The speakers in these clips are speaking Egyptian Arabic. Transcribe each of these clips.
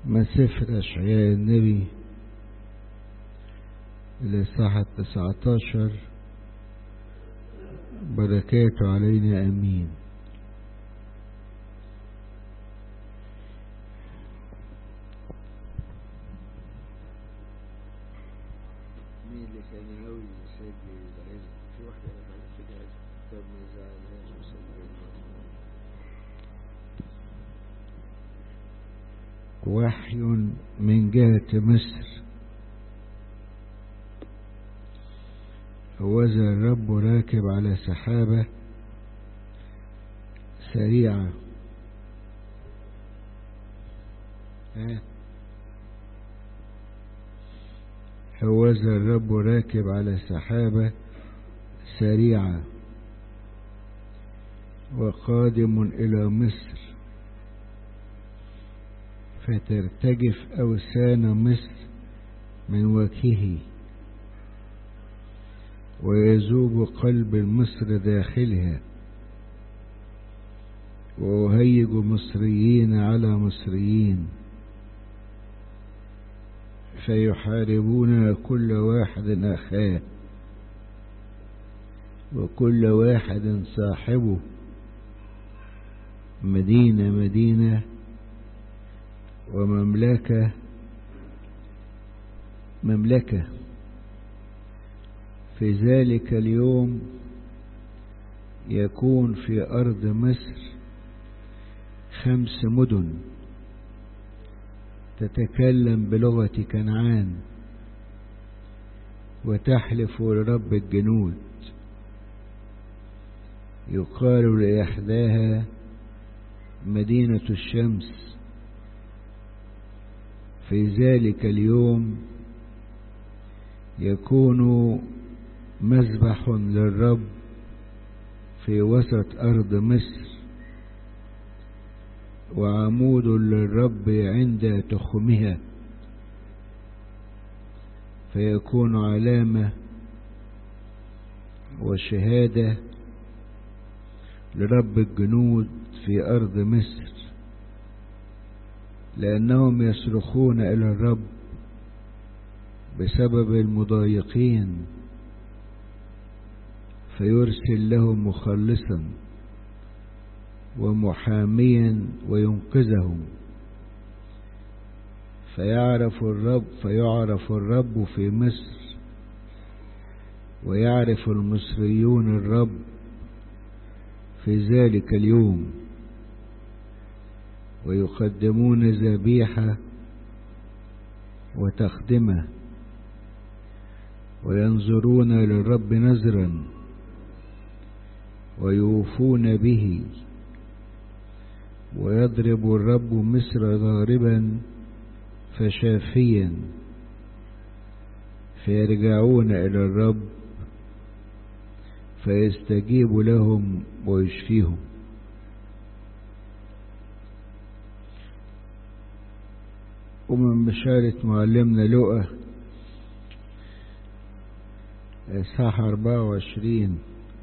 من سفر أشعياء النبي الإصحاح التسعتاشر بركاته علينا أمين مين اللي كان ناوي يسجل العلم في واحدة أنا بعد كده طب ما يزعلهاش وسجلها وحي من جهة مصر هوذا الرب راكب على سحابة سريعة ها هوذا الرب راكب على سحابة سريعة وقادم إلى مصر فترتجف أوسان مصر من وجهه ويذوب قلب مصر داخلها وأهيج مصريين على مصريين فيحاربون كل واحد أخاه وكل واحد صاحبه مدينة مدينة ومملكة مملكة في ذلك اليوم يكون في أرض مصر خمس مدن تتكلم بلغة كنعان وتحلف لرب الجنود يقال لإحداها مدينة الشمس في ذلك اليوم يكون مذبح للرب في وسط أرض مصر وعمود للرب عند تخمها فيكون علامة وشهادة لرب الجنود في أرض مصر لأنهم يصرخون إلى الرب بسبب المضايقين فيرسل لهم مخلصا ومحاميا وينقذهم فيعرف الرب فيعرف الرب في مصر ويعرف المصريون الرب في ذلك اليوم ويقدمون ذبيحة وتخدمة وينظرون للرب نذرا ويوفون به ويضرب الرب مصر ضاربا فشافيا فيرجعون إلى الرب فيستجيب لهم ويشفيهم ومن بشارة معلمنا لؤى إصحاح 24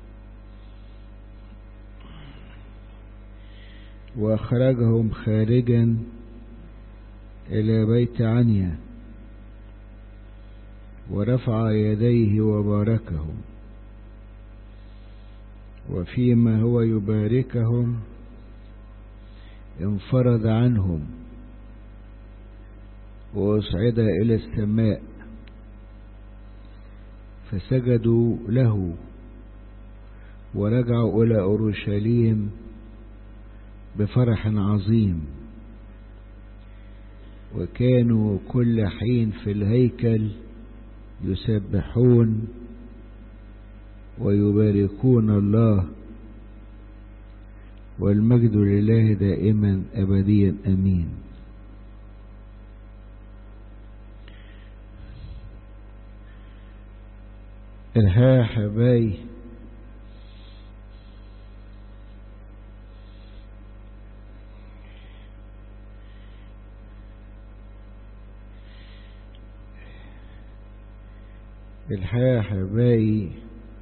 وأخرجهم خارجا إلى بيت عنيا ورفع يديه وباركهم وفيما هو يباركهم انفرد عنهم وأصعد إلى السماء فسجدوا له ورجعوا إلى أورشليم بفرح عظيم وكانوا كل حين في الهيكل يسبحون ويباركون الله والمجد لله دائما أبديا أمين الها حباي الحياة حباي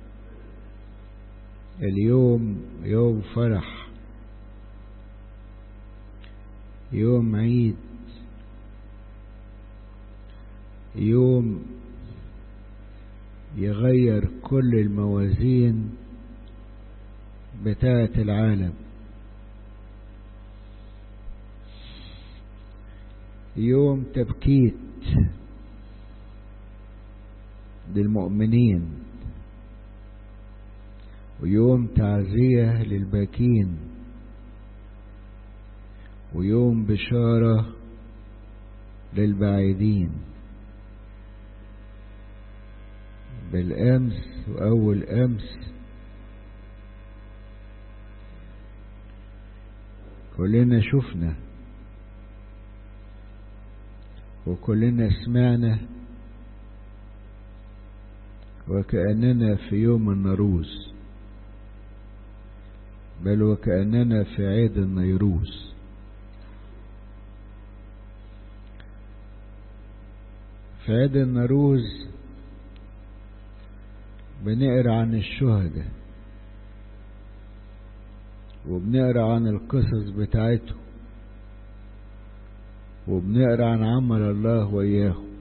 اليوم يوم فرح يوم عيد يوم يغير كل الموازين بتاعة العالم يوم تبكيت للمؤمنين ويوم تعزية للباكين ويوم بشارة للبعيدين بالأمس وأول أمس كلنا شفنا وكلنا سمعنا وكأننا في يوم النروز بل وكأننا في عيد النيروز في عيد النروز بنقرا عن الشهداء وبنقرا عن القصص بتاعته وبنقرا عن عمل الله وإياهم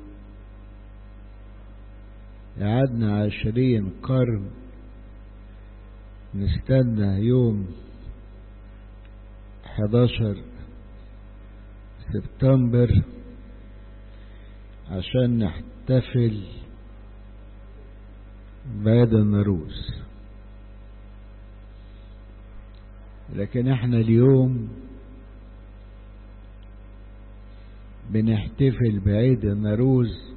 قعدنا عشرين قرن نستنى يوم 11 سبتمبر عشان نحتفل بعيد النروز لكن احنا اليوم بنحتفل بعيد النروز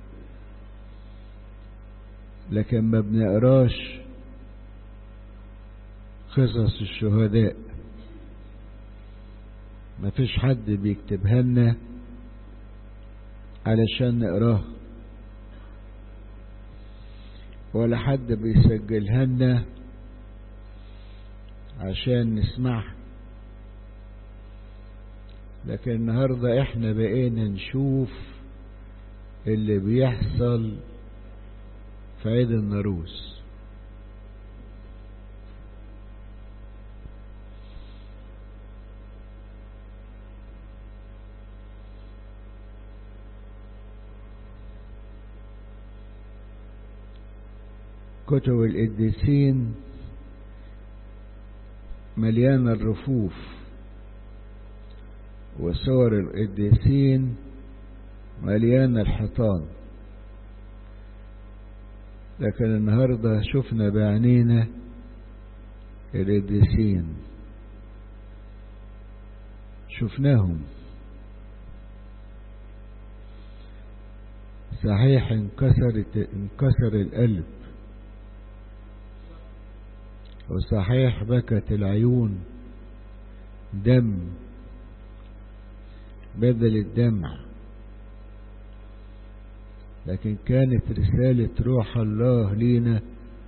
لكن ما بنقراش قصص الشهداء ما فيش حد بيكتبها لنا علشان نقراها ولا حد بيسجلها لنا عشان نسمعها لكن النهاردة احنا بقينا نشوف اللي بيحصل في عيد النروز كتب القديسين مليانة الرفوف وصور القديسين مليانة الحيطان لكن النهاردة شفنا بعينينا القديسين شفناهم صحيح انكسرت انكسر القلب وصحيح بكت العيون دم بدل الدمع لكن كانت رسالة روح الله لينا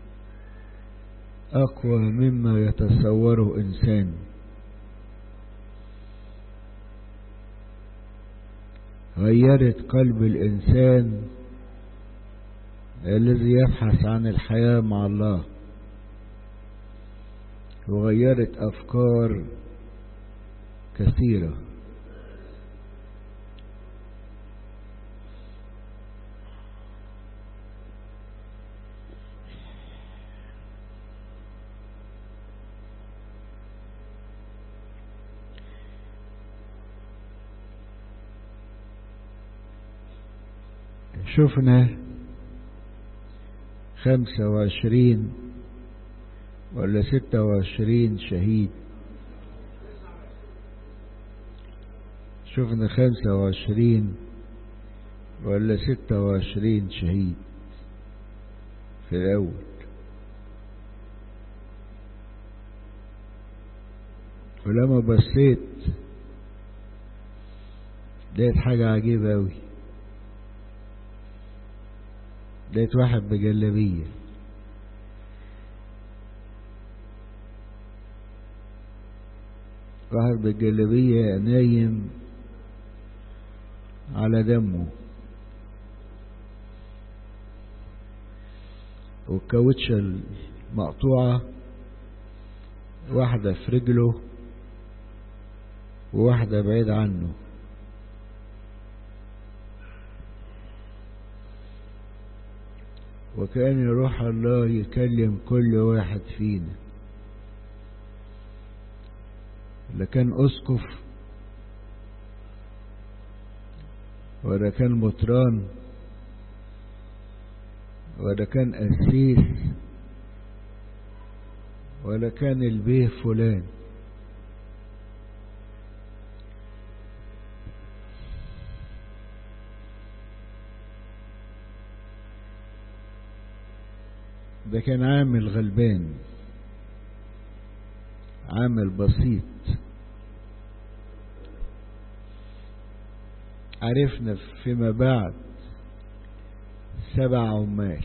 أقوى مما يتصوره إنسان غيرت قلب الإنسان الذي يبحث عن الحياة مع الله وغيرت أفكار كثيرة شفنا خمسة وعشرين ولا ستة وعشرين شهيد شفنا خمسة وعشرين ولا ستة وعشرين شهيد في الأول ولما بصيت لقيت حاجة عجيبة أوي لقيت واحد بجلابية واحد بالجلابية نايم على دمه والكاوتشة المقطوعة واحدة في رجله وواحدة بعيد عنه وكأن روح الله يكلم كل واحد فينا لا كان أسقف ولا كان مطران ولا كان قسيس ولا كان البيه فلان ده كان عامل غلبان عامل بسيط عرفنا فيما بعد سبع عمال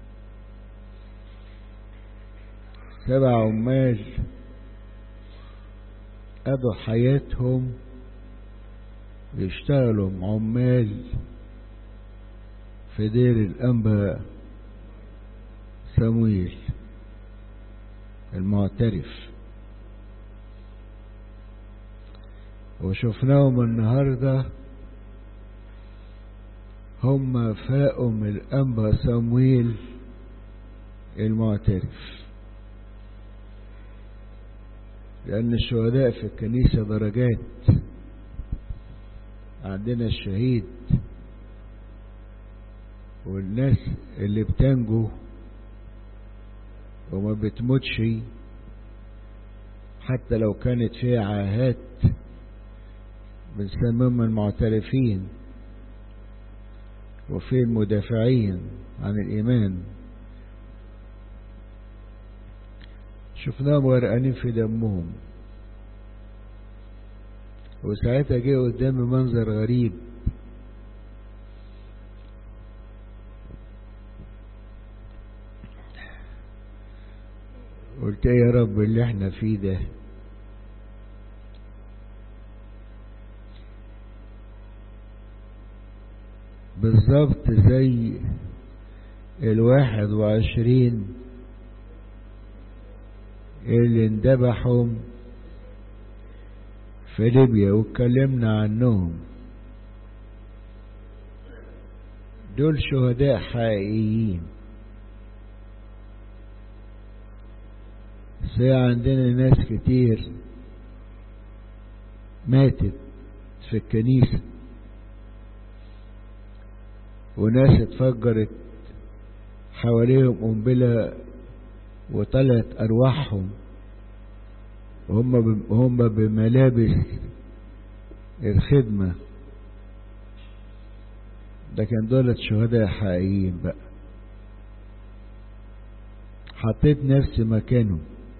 سبع عمال قضوا حياتهم يشتغلوا عمال في دير الأنبا سمويل المعترف وشفناهم النهارده هم فاقوا من الأنبا صمويل المعترف لأن الشهداء في الكنيسة درجات عندنا الشهيد والناس اللي بتنجو وما بتموتش حتى لو كانت فيها عاهات بنسميهم المعترفين وفي المدافعين عن الإيمان شفناهم غرقانين في دمهم وساعتها جه قدامي منظر غريب قلت ايه يا رب اللي احنا فيه ده بالظبط زي الواحد وعشرين اللي اندبحوا في ليبيا واتكلمنا عنهم دول شهداء حقيقيين سي عندنا ناس كتير ماتت في الكنيسة وناس اتفجرت حواليهم قنبلة وطلعت أرواحهم وهم هم بملابس الخدمة ده كان دولة شهداء حقيقيين بقى حطيت نفسي مكانه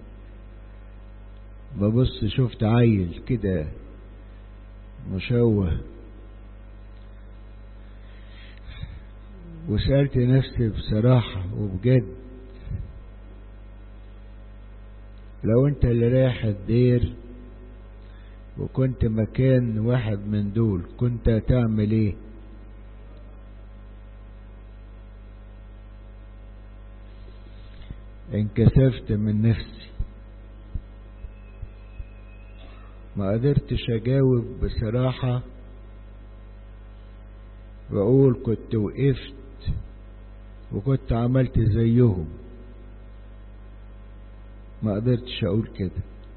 ببص شفت عيل كده مشوه وسألت نفسي بصراحة وبجد لو انت اللي رايح الدير وكنت مكان واحد من دول كنت هتعمل ايه انكسفت من نفسي ما قدرتش اجاوب بصراحة واقول كنت وقفت وكنت عملت زيهم ما قدرتش اقول كده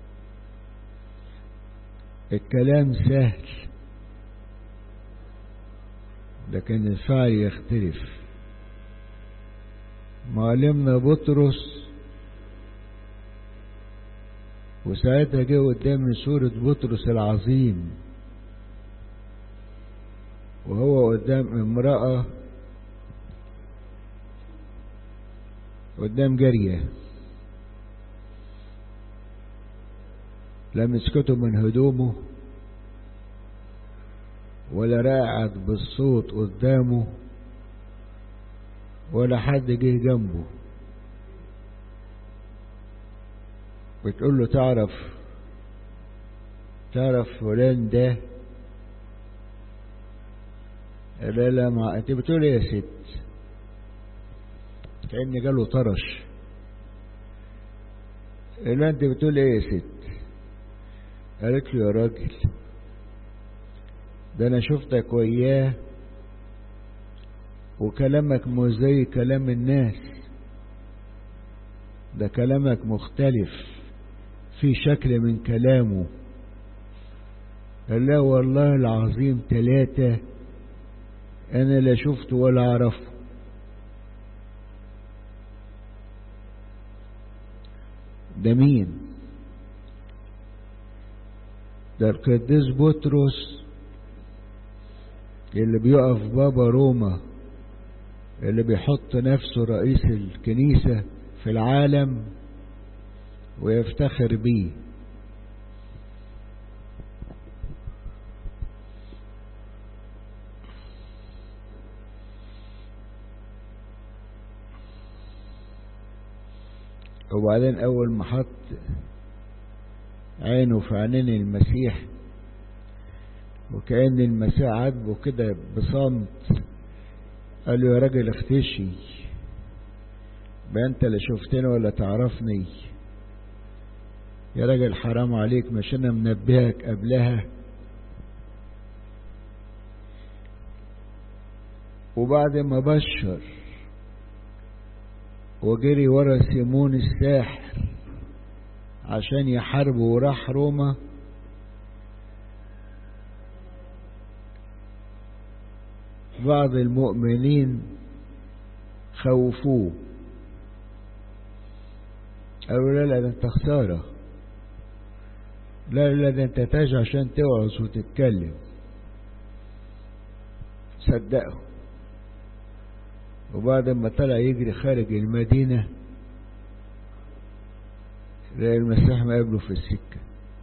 الكلام سهل لكن الفعل يختلف معلمنا بطرس وساعتها جه قدامي صورة بطرس العظيم وهو قدام امرأة قدام جارية لم يسكتوا من هدومه ولا راعد بالصوت قدامه ولا حد جه جنبه بتقول له تعرف تعرف فلان ده لا لا ما انت بتقول ايه يا ست كأن جاله طرش لا انت بتقول ايه يا ست قالت له يا راجل ده انا شفتك وياه وكلامك مش زي كلام الناس ده كلامك مختلف في شكل من كلامه قال لا والله العظيم ثلاثة أنا لا شفته ولا أعرفه ده مين ده القديس بطرس اللي بيقف بابا روما اللي بيحط نفسه رئيس الكنيسة في العالم ويفتخر بيه وبعدين أول ما حط عينه في عينين المسيح وكأن المسيح عاتبه كده بصمت قال له يا راجل اختشي بقى انت لا شفتني ولا تعرفني يا راجل حرام عليك مش انا منبهك قبلها وبعد ما بشر وجري ورا سيمون الساحر عشان يحاربه وراح روما بعض المؤمنين خوفوه قالوا لا لا ده انت خسارة لا لا ده انت تاج عشان توعظ وتتكلم صدقوا وبعد ما طلع يجري خارج المدينة لقى المسيح مقابله في السكة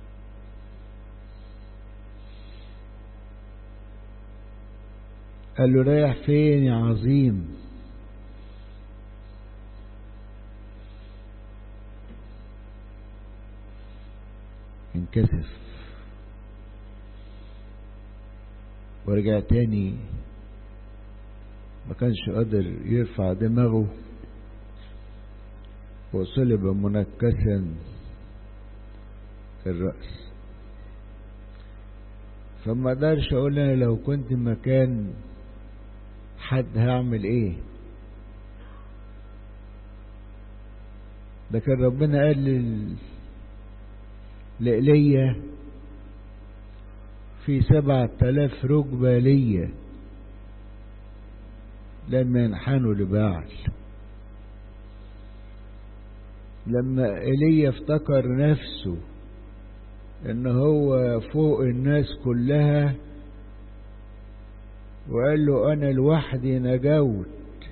قال له رايح فين يا عظيم انكسف ورجع تاني ما كانش قادر يرفع دماغه وصلب منكسا الرأس فما اقدرش اقول انا لو كنت مكان حد هعمل ايه لكن ربنا قال لل... لإيليا في سبعة آلاف ركبة ليا لما ينحنوا لبعل لما ايليا افتكر نفسه ان هو فوق الناس كلها وقال له انا لوحدي نجوت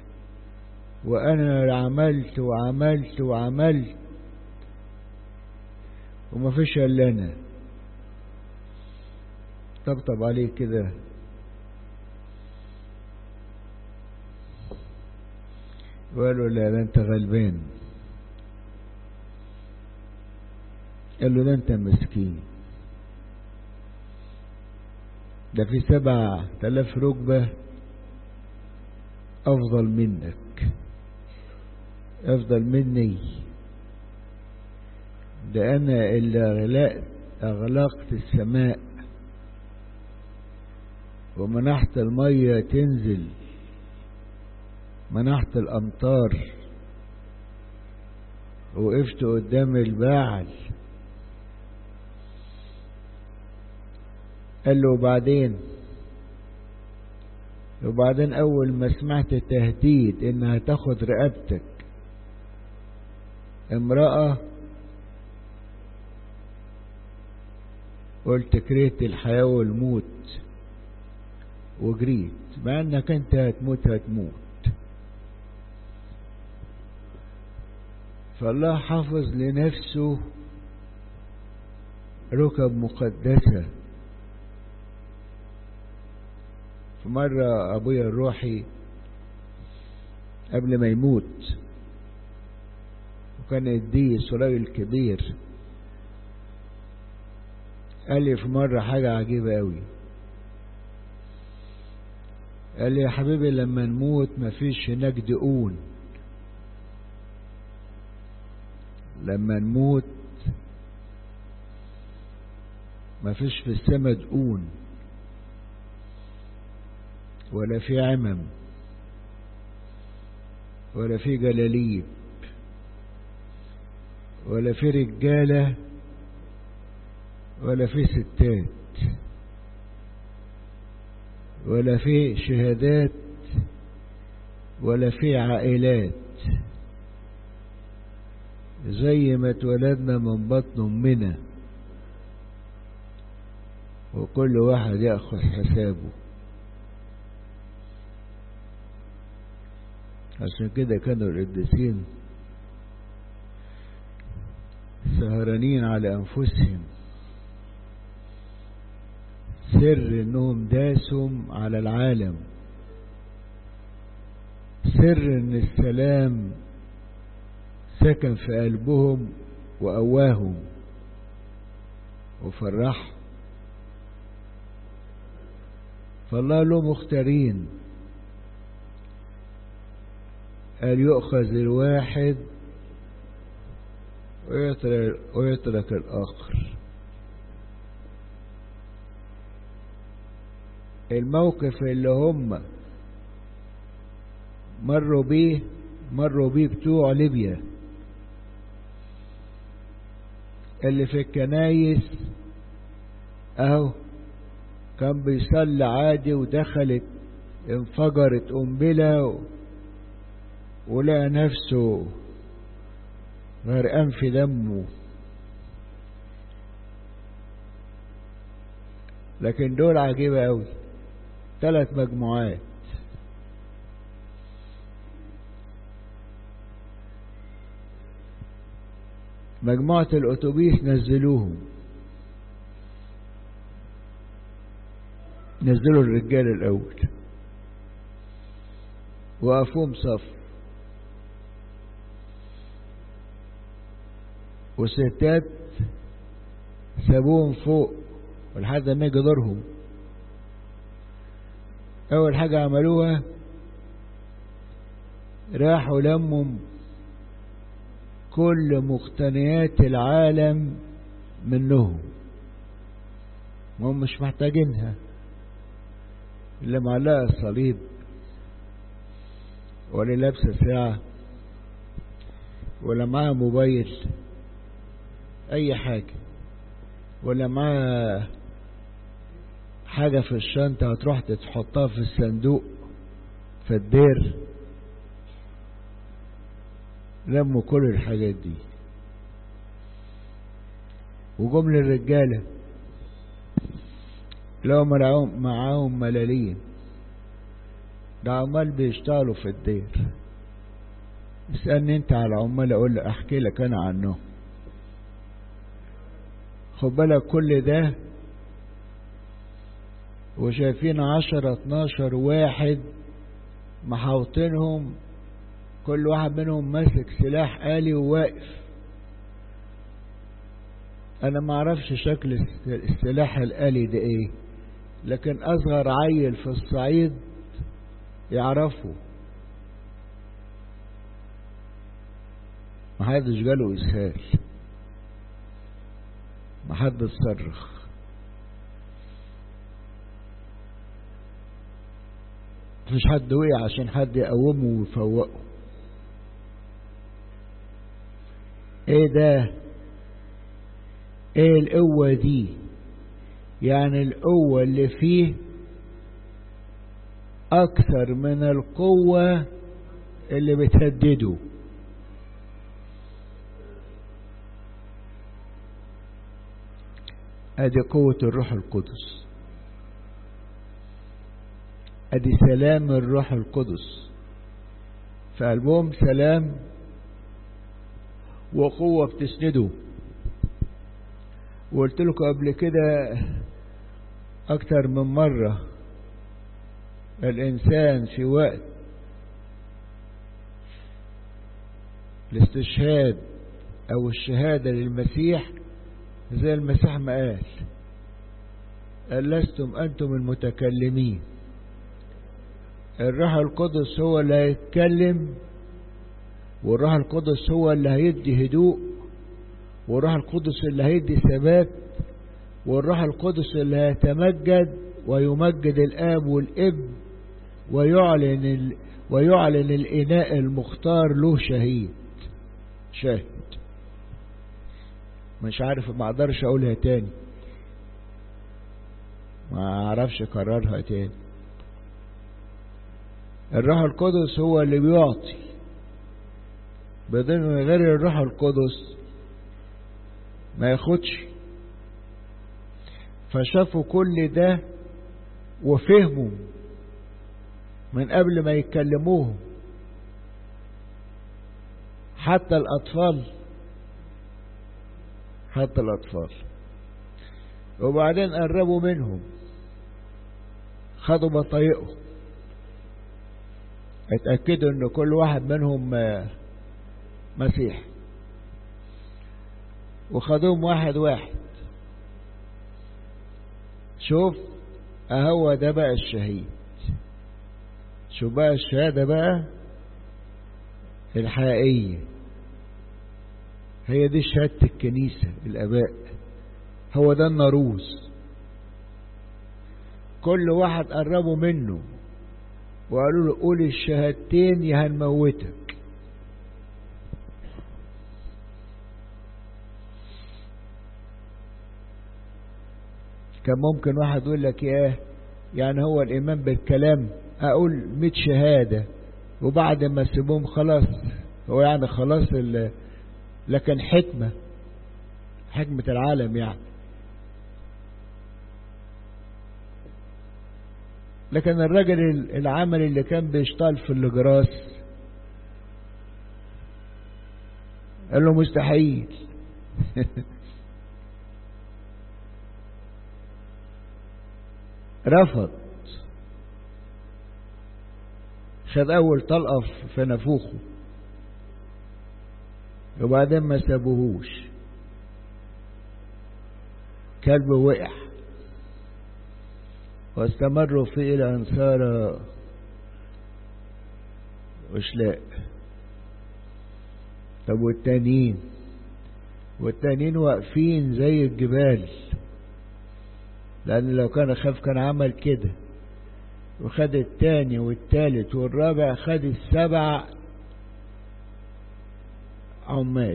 وانا عملت وعملت وعملت وما فيش الا انا طبطب عليه كده وقال له لا ده انت غلبان قال له ده انت مسكين ده في سبع تلاف ركبة أفضل منك أفضل مني ده أنا اللي أغلقت أغلقت السماء ومنحت المية تنزل منحت الأمطار وقفت قدام الباعل قال له وبعدين وبعدين أول ما سمعت تهديد إنها تاخد رقبتك امرأة قلت كرهت الحياة والموت وجريت مع انك انت هتموت هتموت فالله حافظ لنفسه ركب مقدسة في مرة أبويا الروحي قبل ما يموت وكان يديه راجل كبير قال لي في مرة حاجة عجيبة قوي قال لي يا حبيبي لما نموت مفيش هناك دقون لما نموت مفيش في السما دقون ولا في عمم ولا في جلاليب ولا في رجالة ولا في ستات ولا في شهادات ولا في عائلات زي ما اتولدنا من بطن امنا وكل واحد ياخذ حسابه عشان كده كانوا القديسين سهرانين على انفسهم سر انهم داسوا على العالم سر ان السلام سكن في قلبهم وقواهم وفرحهم فالله له مختارين قال يؤخذ الواحد ويترك, ويترك الآخر الموقف اللي هم مروا بيه مروا بيه بتوع ليبيا اللي في الكنايس اهو كان بيصلي عادي ودخلت انفجرت قنبلة و... ولقى نفسه غرقان في دمه لكن دول عجيبة قوي ثلاث مجموعات مجموعة الأتوبيس نزلوهم نزلوا الرجال الأول وقفوهم صف والستات سابوهم فوق ولحد ما يجي دورهم أول حاجة عملوها راحوا لموا كل مقتنيات العالم منهم وهم مش محتاجينها اللي معلقة الصليب ولا لابسة ساعة ولا معاها موبايل أي حاجة ولا معاها حاجة في الشنطة هتروح تحطها في الصندوق في الدير لموا كل الحاجات دي وجم للرجالة لو معاهم معاهم ملالين ده عمال بيشتغلوا في الدير اسألني انت على عمال اقول لك احكي لك انا عنهم خد بالك كل ده وشايفين عشرة اتناشر واحد محاوطينهم كل واحد منهم ماسك سلاح آلي وواقف انا ما اعرفش شكل السلاح الآلي ده ايه لكن اصغر عيل في الصعيد يعرفه محدش جاله اسهال محدش صرخ مفيش حد وقع عشان حد يقومه ويفوقه ايه ده ايه القوة دي يعني القوة اللي فيه اكثر من القوة اللي بتهدده ادي قوة الروح القدس ادي سلام الروح القدس في قلبهم سلام وقوة بتسنده وقلت لكم قبل كده اكتر من مرة الانسان في وقت الاستشهاد او الشهادة للمسيح زي المسيح ما قال قال لستم انتم المتكلمين الروح القدس هو اللي هيتكلم والروح القدس هو اللي هيدي هدوء والروح القدس اللي هيدي ثبات والروح القدس اللي هيتمجد ويمجد الاب والابن ويعلن ال... ويعلن الإناء المختار له شهيد شاهد مش عارف ما اقدرش اقولها تاني ما اعرفش اكررها تاني الروح القدس هو اللي بيعطي بدون غير الروح القدس ما ياخدش فشافوا كل ده وفهموا من قبل ما يتكلموهم حتى الأطفال حتى الأطفال وبعدين قربوا منهم خدوا بطايقهم اتأكدوا ان كل واحد منهم مسيح وخدوهم واحد واحد شوف اهو ده بقى الشهيد شوف بقى الشهادة بقى الحقيقية هي دي شهادة الكنيسة الآباء هو ده الناروز كل واحد قربوا منه وقالوا له قول الشهادتين يا هنموتك كان ممكن واحد يقول لك ياه يعني هو الإيمان بالكلام أقول مئة شهادة وبعد ما سيبهم خلاص هو يعني خلاص لكن حكمة حكمة العالم يعني لكن الراجل العمل اللي كان بيشتغل في الجراس قال له مستحيل رفض خد اول طلقه في نافوخه وبعدين ما سابوهوش كلب وقع واستمروا فيه الى ان صار وشلاء طب والتانيين والتانيين واقفين زي الجبال لان لو كان خاف كان عمل كده وخد التاني والتالت والرابع خد السبع عمال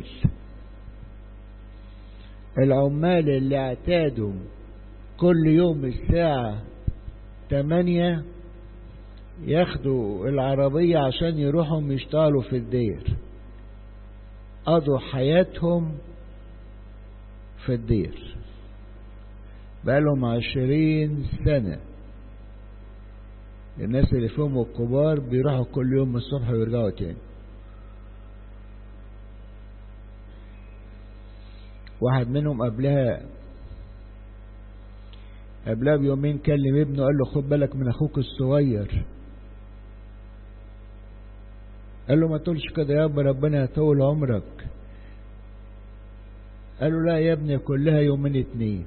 العمال اللي اعتادوا كل يوم الساعة تمانية ياخدوا العربية عشان يروحوا يشتغلوا في الدير قضوا حياتهم في الدير بقالهم عشرين سنة الناس اللي فيهم الكبار بيروحوا كل يوم الصبح ويرجعوا تاني واحد منهم قبلها قبلها بيومين كلم ابنه قال له خد بالك من اخوك الصغير قال له ما تقولش كده يا ابني ربنا يطول عمرك قال له لا يا ابني كلها يومين اتنين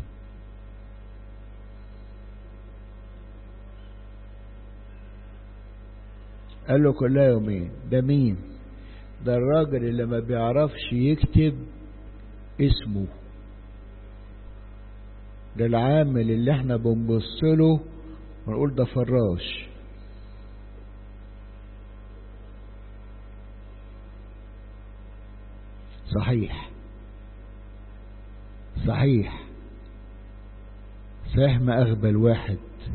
قال له كلها يومين ده مين ده الراجل اللي ما بيعرفش يكتب اسمه ده العامل اللي احنا بنبص له ونقول ده فراش صحيح صحيح صحيح ما أغبى الواحد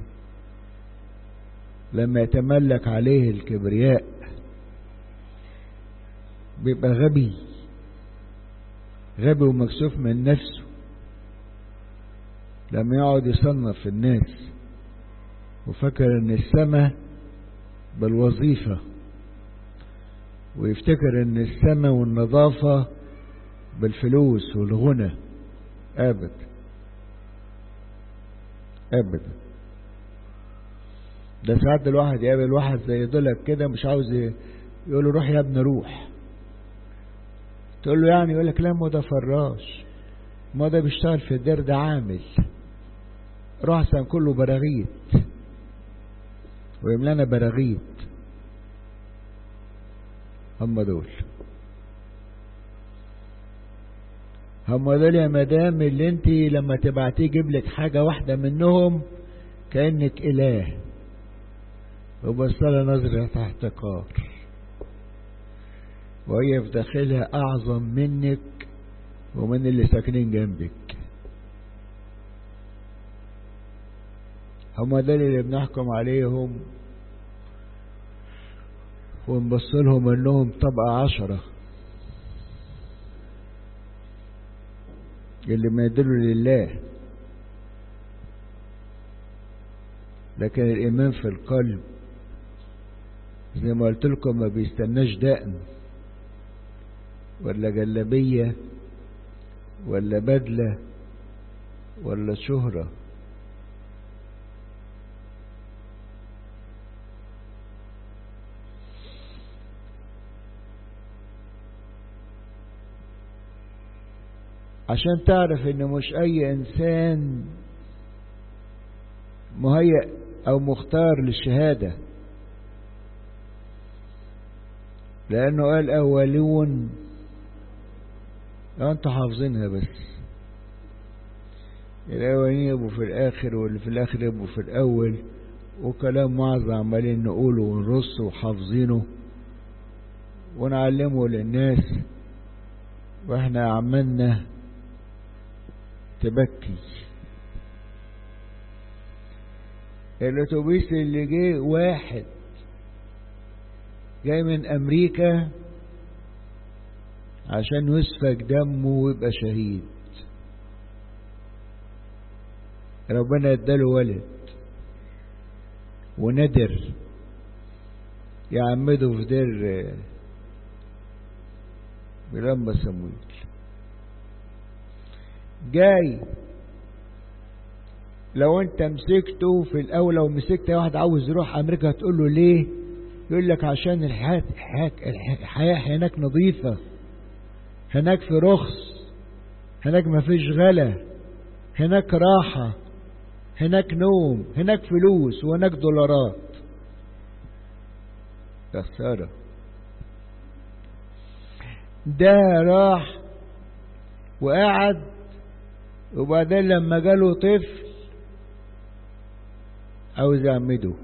لما يتملك عليه الكبرياء بيبقى غبي غبي ومكسوف من نفسه لما يقعد يصنف الناس وفكر ان السماء بالوظيفة ويفتكر ان السماء والنظافة بالفلوس والغنى ابدا ابدا ده ساعات الواحد يقابل واحد زي دولك كده مش عاوز يقول له روح يا ابني روح تقول له يعني يقول لك لا ما ده فراش ما ده بيشتغل في الدير ده عامل روح احسن كله براغيث ويملانا براغيث هم دول هم دول يا مدام اللي انت لما تبعتيه يجيب لك حاجة واحدة منهم كأنك إله وبصلها نظرة احتقار وهي في داخلها أعظم منك ومن اللي ساكنين جنبك هما دول اللي بنحكم عليهم ونبص لهم انهم طبقة عشرة اللي ما يدلوا لله لكن الإيمان في القلب زي ما قلت لكم ما بيستناش دقن ولا جلبية ولا بدلة ولا شهرة عشان تعرف ان مش اي انسان مهيأ او مختار للشهادة لانه قال اولون لو انتوا حافظينها بس الاولين يبقوا في الاخر واللي في الاخر يبقوا في الاول وكلام وعظ عمالين نقوله ونرص وحافظينه ونعلمه للناس واحنا عمالنا تبكي الاتوبيس اللي جه واحد جاي من امريكا عشان يسفك دمه ويبقى شهيد ربنا اداله ولد وندر يعمده في دير بلمبة سمويل جاي لو انت مسكته في الاول لو مسكت واحد عاوز يروح امريكا هتقول له ليه يقول لك عشان الحياة, الحياة هناك نظيفة هناك في رخص هناك ما فيش غلا هناك راحة هناك نوم هناك فلوس وهناك دولارات يا خسارة ده راح وقعد وبعدين لما جاله طفل عاوز يعمده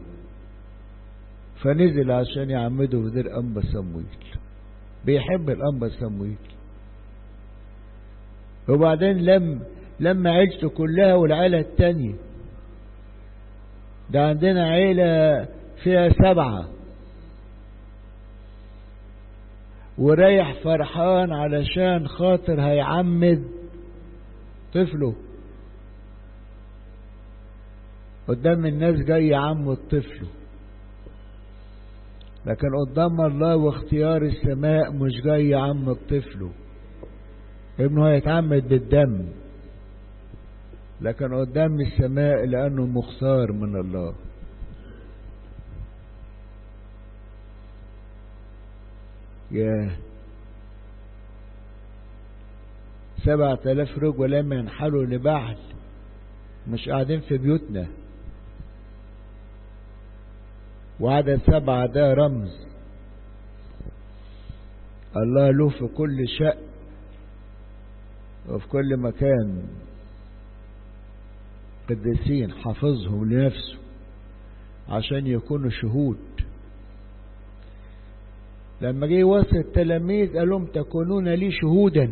فنزل عشان يعمده في دير أنبا سمويل بيحب الأنبا سمويل وبعدين لم لما عيلته كلها والعيلة التانية ده عندنا عيلة فيها سبعة وريح فرحان علشان خاطر هيعمد طفله قدام الناس جاي يعمد طفله لكن قدام الله واختيار السماء مش جاي يعمد طفله ابنه هيتعمد بالدم لكن قدام السماء لأنه مختار من الله ياه سبعة آلاف رجل لما ينحلوا لبعل مش قاعدين في بيوتنا وعدد سبعة ده رمز الله له في كل شأن وفي كل مكان قديسين حافظهم لنفسه عشان يكونوا شهود لما جه يوصي التلاميذ قال لهم تكونون لي شهودا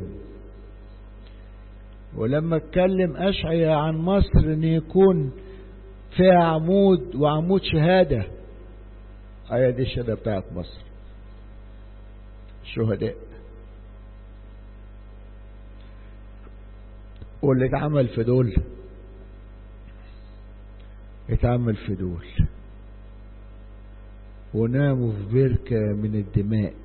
ولما اتكلم أشعيا عن مصر ان يكون فيها عمود وعمود شهادة آية دي الشهادة بتاعت مصر شهداء واللي اتعمل في دول اتعمل في دول وناموا في بركة من الدماء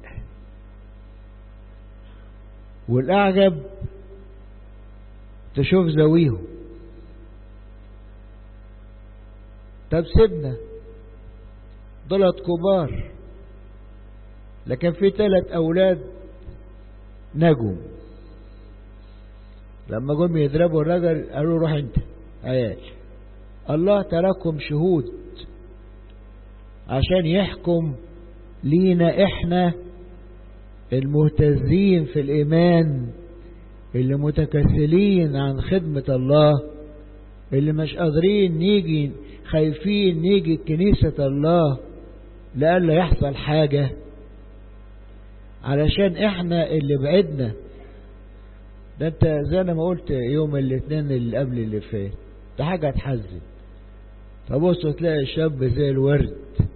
والأعجب تشوف زاويهم طب سيبنا دولت كبار لكن في ثلاث أولاد نجوا لما جم يضربوا الرجل قالوا روح انت عيال الله تركهم شهود عشان يحكم لينا احنا المهتزين في الإيمان اللي متكسلين عن خدمة الله اللي مش قادرين نيجي خايفين نيجي كنيسة الله لألا يحصل حاجة علشان احنا اللي بعدنا ده انت زي انا ما قلت يوم الاثنين اللي قبل اللي فات ده حاجة تحزن تبص تلاقي شاب زي الورد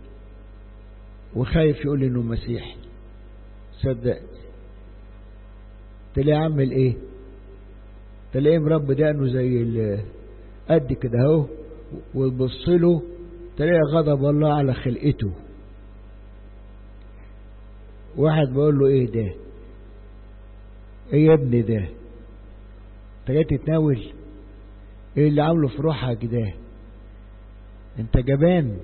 وخايف يقول انه مسيحي صدقت تلاقيه عامل ايه تلاقيه مربي دقنه زي قد كده اهو وتبص له تلاقي غضب الله على خلقته واحد بيقول له ايه ده ايه يا ابني ده انت جاي تتناول ايه اللي عامله في روحك ده انت جبان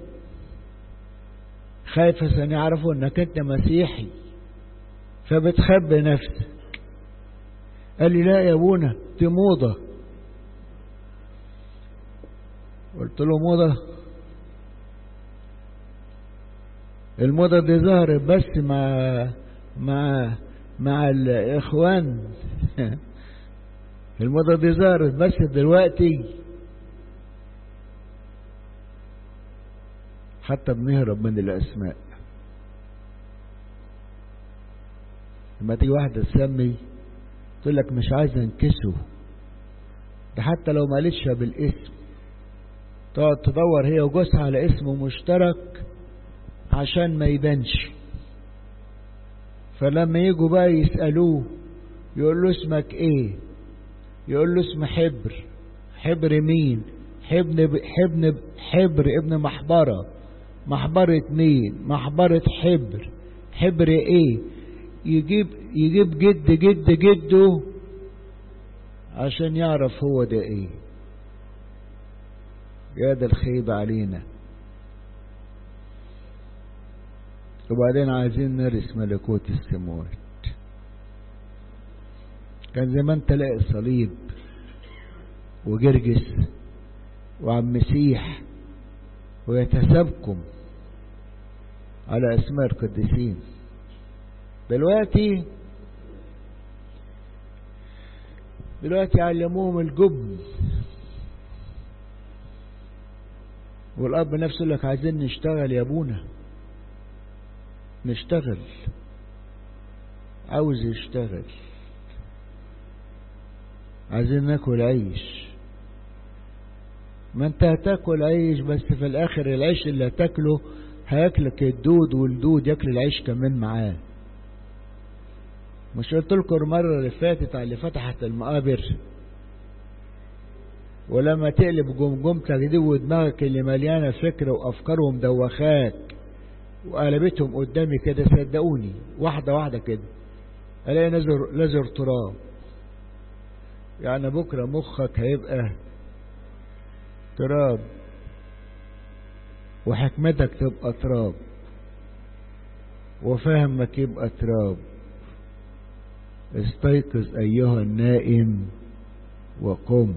خايف عشان يعرفوا انك انت مسيحي فبتخبي نفسك قال لي لا يا ابونا دي موضة قلت له موضة الموضة دي ظهرت بس مع مع مع الاخوان الموضة دي ظهرت بس دلوقتي حتى بنهرب من الاسماء لما تيجي واحدة تسمي تقول لك مش عايز انكسه ده حتى لو ما قالتش بالاسم تقعد تدور هي وجوزها على اسم مشترك عشان ما يبانش فلما يجوا بقى يسألوه يقول له اسمك ايه يقول له اسم حبر حبر مين حبر حبر حبر ابن محبرة محبرة مين محبرة حبر حبر ايه يجيب يجيب جد جد جده عشان يعرف هو ده ايه يا ده الخيبة علينا وبعدين عايزين نرث ملكوت السماوات كان زمان تلاقي صليب وجرجس وعم مسيح ويتسابكم على اسماء القديسين دلوقتي دلوقتي علموهم الجبن والاب نفسه لك عايزين نشتغل يا ابونا نشتغل عاوز يشتغل عايزين ناكل عيش ما انت هتاكل عيش بس في الاخر العيش اللي هتاكله هياكلك الدود والدود ياكل العيش كمان معاه مش قلت لكم المرة اللي فاتت على اللي فتحت المقابر ولما تقلب جمجمتك دي ودماغك اللي مليانة فكر وأفكار ومدوخاك وقلبتهم قدامي كده صدقوني واحدة واحدة كده ألاقي نزر, نزر تراب يعني بكرة مخك هيبقى تراب وحكمتك تبقى تراب وفهمك يبقى تراب استيقظ أيها النائم وقم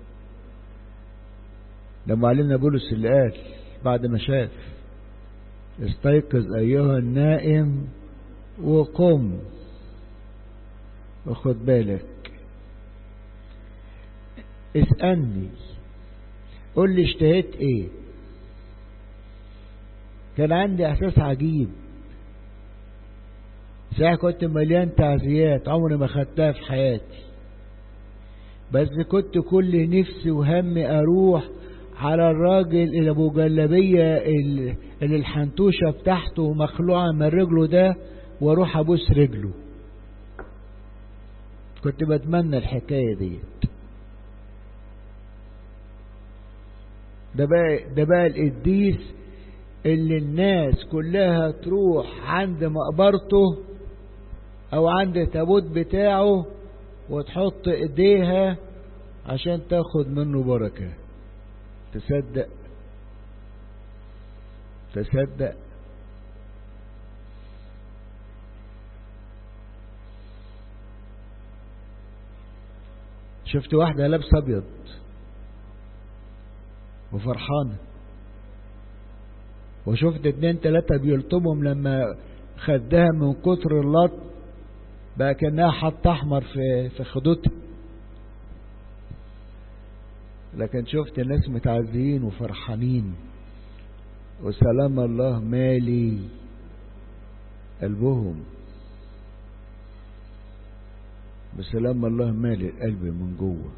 لما علمنا بولس اللي قال بعد ما شاف استيقظ أيها النائم وقم وخد بالك اسألني قل لي اشتهيت ايه كان عندي احساس عجيب ساعة كنت مليان تعزيات عمري ما خدتها في حياتي بس كنت كل نفسي وهمي اروح على الراجل اللي ابو جلابيه اللي الحنتوشه بتاعته مخلوعه من رجله ده واروح ابوس رجله كنت بتمنى الحكايه ديت ده بقى ده بقى القديس اللي الناس كلها تروح عند مقبرته او عند التابوت بتاعه وتحط ايديها عشان تاخد منه بركة تصدق تصدق شفت واحدة لابسة ابيض وفرحانة وشفت اتنين تلاتة بيلطمهم لما خدها من كتر اللط بقى كأنها حط أحمر في في خدودها لكن شفت ناس متعزيين وفرحانين وسلام الله مالي قلبهم بسلام الله مالي القلب من جوه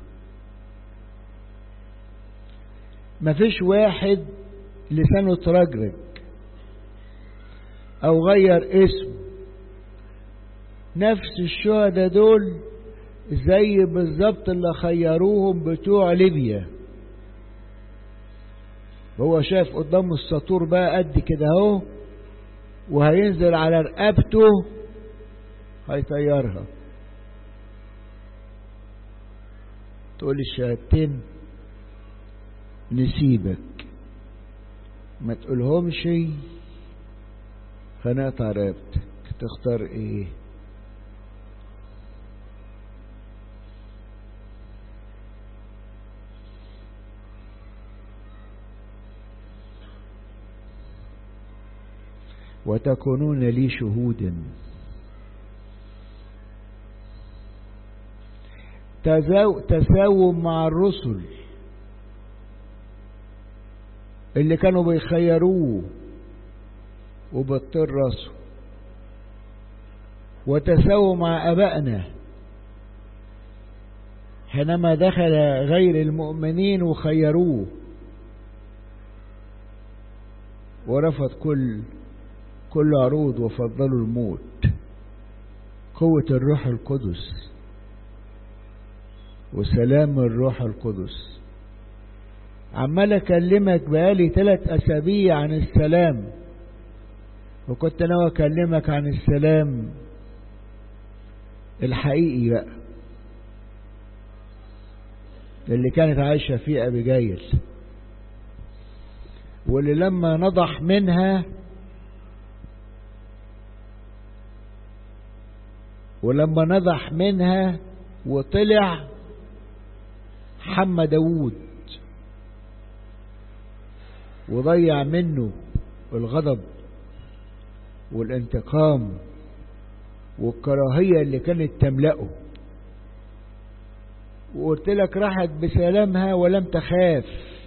مفيش واحد لسانه ترجرج او غير اسم نفس الشهداء دول زي بالظبط اللي خيروهم بتوع ليبيا هو شايف قدامه السطور بقى قد كده اهو وهينزل على رقبته هيطيرها تقول الشهادتين نسيبك ما تقولهمش هنقطع رقبتك تختار ايه وتكونون لي شهودا تساوم مع الرسل اللي كانوا بيخيروه وبطر راسه وتساووا مع أبائنا حينما دخل غير المؤمنين وخيروه ورفض كل كل عروض وفضلوا الموت قوة الروح القدس وسلام الروح القدس عمال اكلمك بقالي ثلاث اسابيع عن السلام وكنت ناوي اكلمك عن السلام الحقيقي بقى اللي كانت عايشة فيه أبيجايل واللي لما نضح منها ولما نضح منها وطلع حمى داوود وضيع منه الغضب والانتقام والكراهية اللي كانت تملأه وقلت لك راحت بسلامها ولم تخاف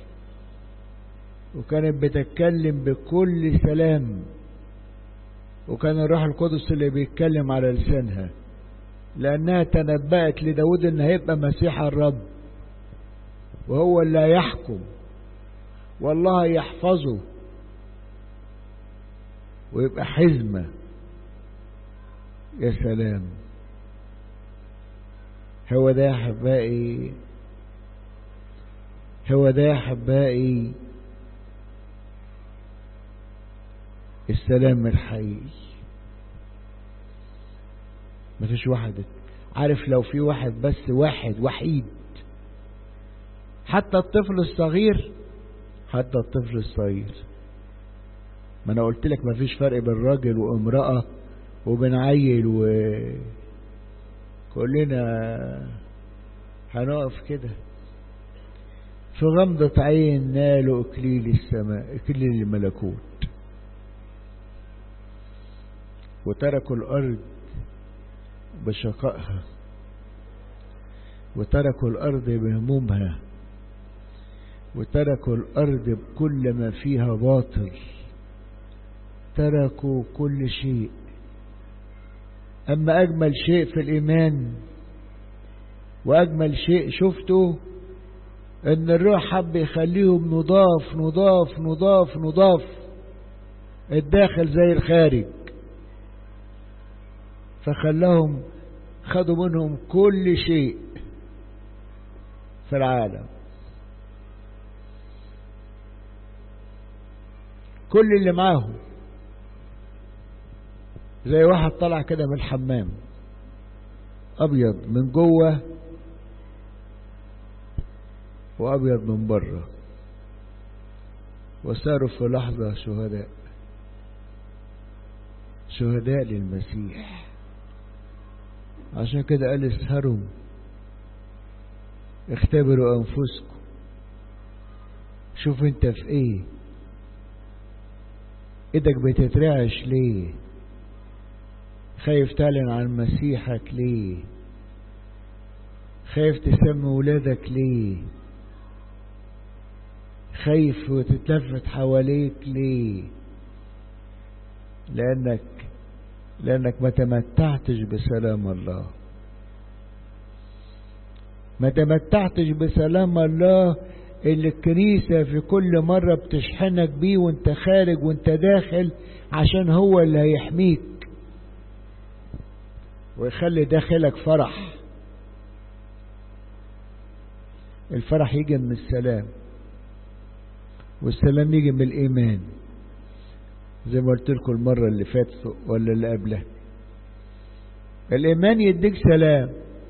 وكانت بتتكلم بكل سلام وكان الروح القدس اللي بيتكلم على لسانها لأنها تنبأت لداود إن هيبقى مسيح الرب وهو اللي هيحكم والله يحفظه ويبقى حزمة يا سلام هو ده يا أحبائي هو ده يا أحبائي السلام الحقيقي مفيش واحد عارف لو في واحد بس واحد وحيد حتى الطفل الصغير حتى الطفل الصغير ما انا قلت لك مفيش فرق بين راجل وامرأة وبين عيل و كلنا هنقف كده في غمضة عين نالوا اكليل السماء اكليل الملكوت وتركوا الارض بشقائها وتركوا الارض بهمومها وتركوا الارض بكل ما فيها باطل تركوا كل شيء اما اجمل شيء في الايمان واجمل شيء شفته ان الروح حب يخليهم نضاف نضاف نضاف نضاف الداخل زي الخارج فخلاهم خدوا منهم كل شيء في العالم كل اللي معاهم زي واحد طلع كده من الحمام ابيض من جوه وابيض من بره وصاروا في لحظة شهداء شهداء للمسيح عشان كده قال اسهروا اختبروا انفسكم شوف انت في ايه ايدك بتترعش ليه خايف تعلن عن مسيحك ليه خايف تسمي ولادك ليه خايف وتتلفت حواليك ليه لأنك لأنك ما تمتعتش بسلام الله ما تمتعتش بسلام الله اللي الكنيسة في كل مرة بتشحنك بيه وانت خارج وانت داخل عشان هو اللي هيحميك ويخلي داخلك فرح الفرح يجي من السلام والسلام يجي من الإيمان زي ما قلت لكم المرة اللي فاتت ولا اللي قبلها الإيمان يديك سلام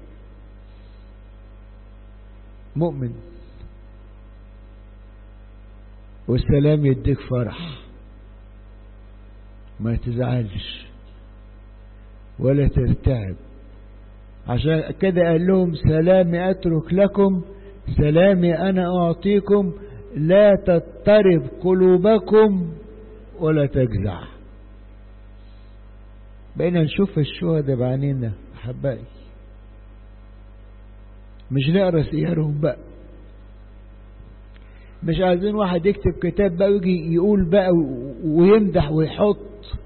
مؤمن والسلام يديك فرح ما تزعلش ولا ترتعب عشان كده قال لهم سلامي أترك لكم سلامي أنا أعطيكم لا تضطرب قلوبكم ولا تجزع بقينا نشوف الشهداء بعينينا أحبائي مش نقرا سيرهم بقى مش عايزين واحد يكتب كتاب بقى ويجي يقول بقى ويمدح ويحط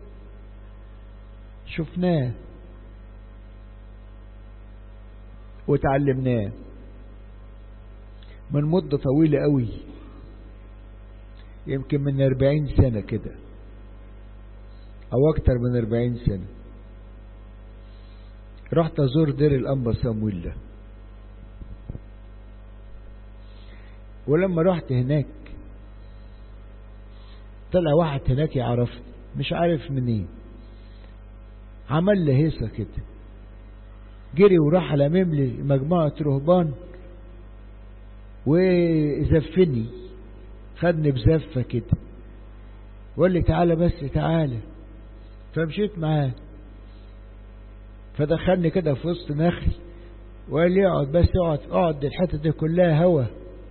شفناه وتعلمناه من مدة طويلة قوي يمكن من أربعين سنة كده أو أكتر من أربعين سنة رحت أزور دير الأنبا صامويل ده ولما رحت هناك طلع واحد هناك يعرفني مش عارف منين عمل لي هيصة كده جري وراح لمم لي مجموعة رهبان وزفني خدني بزفة كده وقال لي تعالى بس تعالى فمشيت معاه فدخلني كده في وسط نخل وقال لي اقعد بس اقعد اقعد الحتة دي كلها هوا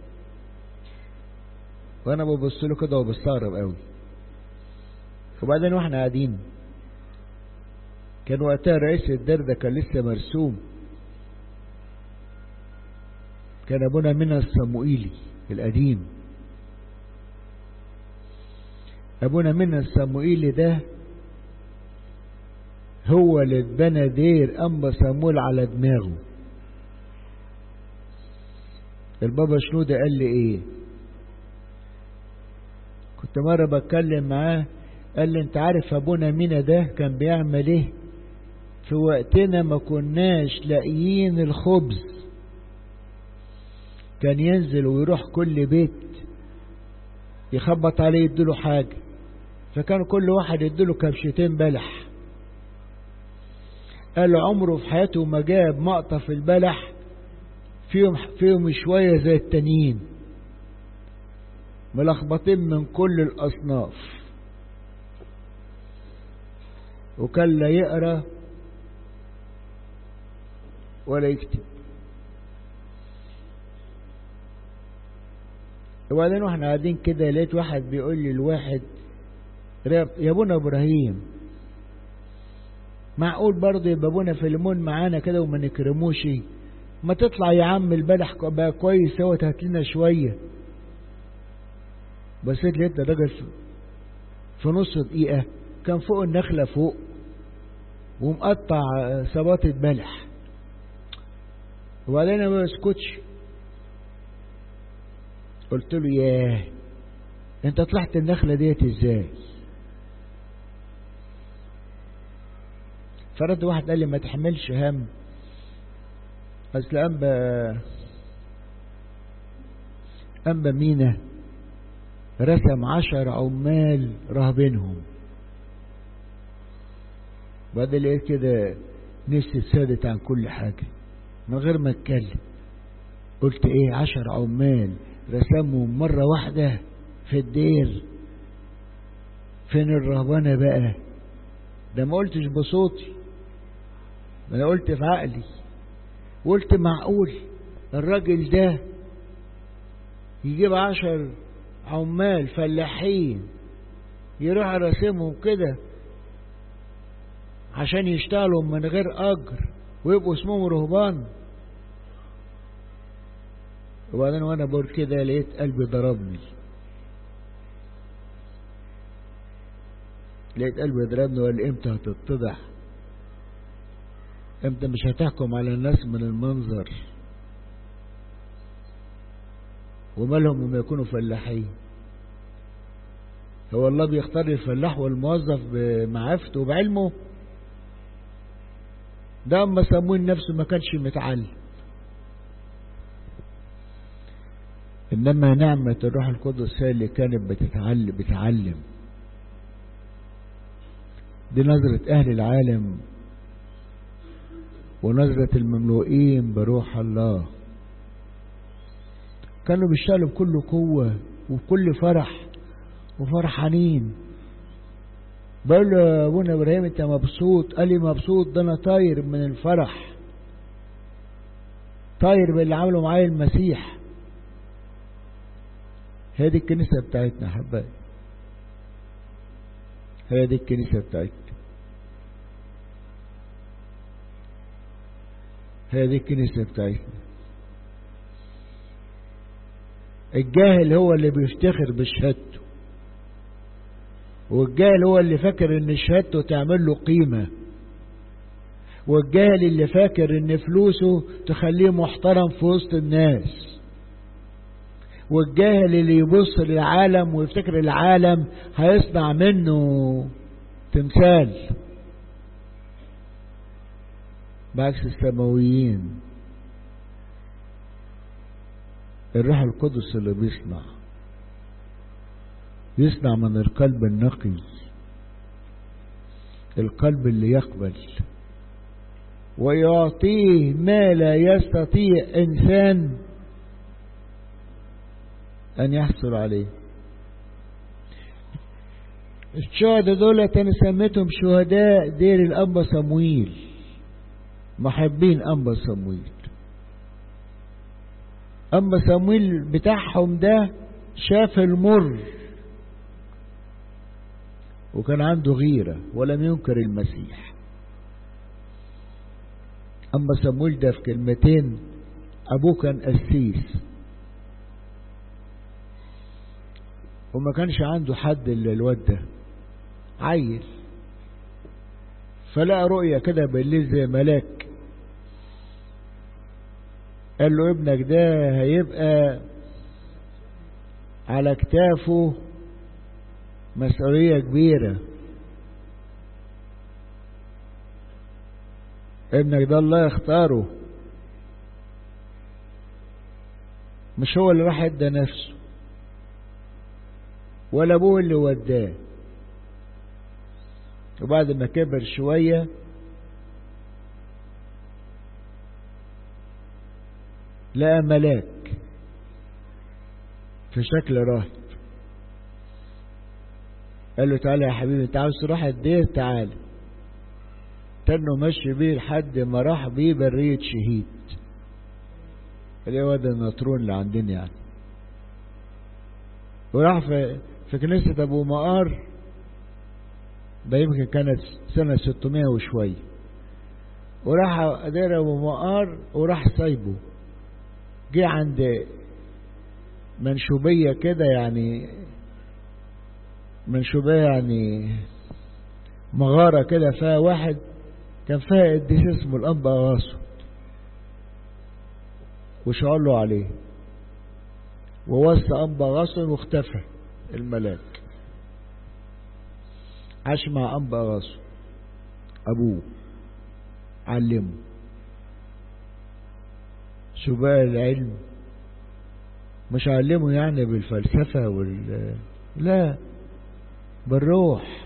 وانا ببص له كده وبستغرب قوي وبعدين واحنا قاعدين كان وقتها رئيس الدار ده كان لسه مرسوم كان ابونا منى الصموئيلي القديم ابونا منى الصموئيلي ده هو اللي اتبنى دير انبا صامول على دماغه البابا شنودة قال لي ايه كنت مرة بتكلم معاه قال لي انت عارف ابونا مينا ده كان بيعمل ايه في وقتنا ما كناش لاقيين الخبز كان ينزل ويروح كل بيت يخبط عليه يديله حاجة فكان كل واحد يديله كبشتين بلح قال عمره في حياته ما جاب مقطف البلح فيهم فيهم شوية زي التانيين ملخبطين من كل الأصناف وكان لا يقرأ ولا يكتب وبعدين واحنا قاعدين كده لقيت واحد بيقول لي الواحد يا ابونا ابراهيم معقول برضه يبقى ابونا فيلمون معانا كده وما نكرموش ما تطلع يا عم البلح بقى كويس اهو هات لنا شويه بصيت لقيت الراجل في نص دقيقه كان فوق النخله فوق ومقطع صباطة بلح وبعدين ما اسكتش قلت له ياه انت طلعت النخلة ديت ازاي فرد واحد قال لي ما تحملش هم اصل انبا انبا مينا رسم عشر عمال رهبنهم بعد لقيت كده نفسي اتسادت عن كل حاجة من غير ما اتكلم قلت ايه عشر عمال رسمهم مرة واحدة في الدير فين الرهبانة بقى ده ما قلتش بصوتي انا قلت في عقلي قلت معقول الراجل ده يجيب عشر عمال فلاحين يروح راسمهم كده عشان يشتغلوا من غير اجر ويبقوا اسمهم رهبان وبعدين وانا بقول كده لقيت قلبي ضربني لقيت قلبي يضربني وقال لي امتى هتتضح امتى مش هتحكم على الناس من المنظر ومالهم لما يكونوا فلاحين هو الله بيختار الفلاح والموظف بمعرفته وبعلمه ده اما سموه نفسه ما كانش متعلم انما نعمة الروح القدس هي اللي كانت بتتعلم بتعلم دي نظرة اهل العالم ونظرة المملوئين بروح الله كانوا بيشتغلوا بكل قوة وبكل فرح وفرحانين بقول له يا ابونا ابراهيم انت مبسوط قال لي مبسوط ده انا طاير من الفرح طاير باللي عمله معايا المسيح هي دي الكنيسة بتاعتنا يا حبايبي هي دي الكنيسة بتاعتنا هي دي الكنيسة بتاعتنا الجاهل هو اللي بيفتخر بشهادته والجاهل هو اللي فاكر ان شهادته تعمل له قيمة والجاهل اللي فاكر ان فلوسه تخليه محترم في وسط الناس والجاهل اللي يبص للعالم ويفتكر العالم هيصنع منه تمثال بعكس السماويين الروح القدس اللي بيصنع يصنع من القلب النقي القلب اللي يقبل ويعطيه ما لا يستطيع إنسان أن يحصل عليه الشهداء دول أنا سميتهم شهداء دير الأنبا صمويل محبين أنبا صمويل أما صمويل بتاعهم ده شاف المر وكان عنده غيرة ولم ينكر المسيح أما صمويل ده في كلمتين أبوه كان قسيس وما كانش عنده حد إلا الواد ده عيل فلقى رؤية كده بالليل زي ملاك قال له ابنك ده هيبقى على كتافه مسؤولية كبيرة ابنك ده الله يختاره مش هو اللي راح ادى نفسه ولا ابوه اللي وداه وبعد ما كبر شوية لقى ملاك في شكل راهب قال له تعالى يا حبيبي انت عاوز تروح الدير تعالى تنه مشي بيه لحد ما راح بيه برية شهيد اللي هو ده النطرون اللي عندنا يعني وراح في في كنيسة أبو مقار ده يمكن كانت سنة 600 وشوية وراح دير أبو مقار وراح سايبه جه عند منشوبية كده يعني منشوبية يعني مغارة كده فيها واحد كان فيها قديس اسمه الأنبا غاسو وشعر له عليه ووصى أنبا غاسو واختفى الملاك عاش مع أنبا غاسو أبوه علمه شو بقى العلم مش علمه يعني بالفلسفة وال لا بالروح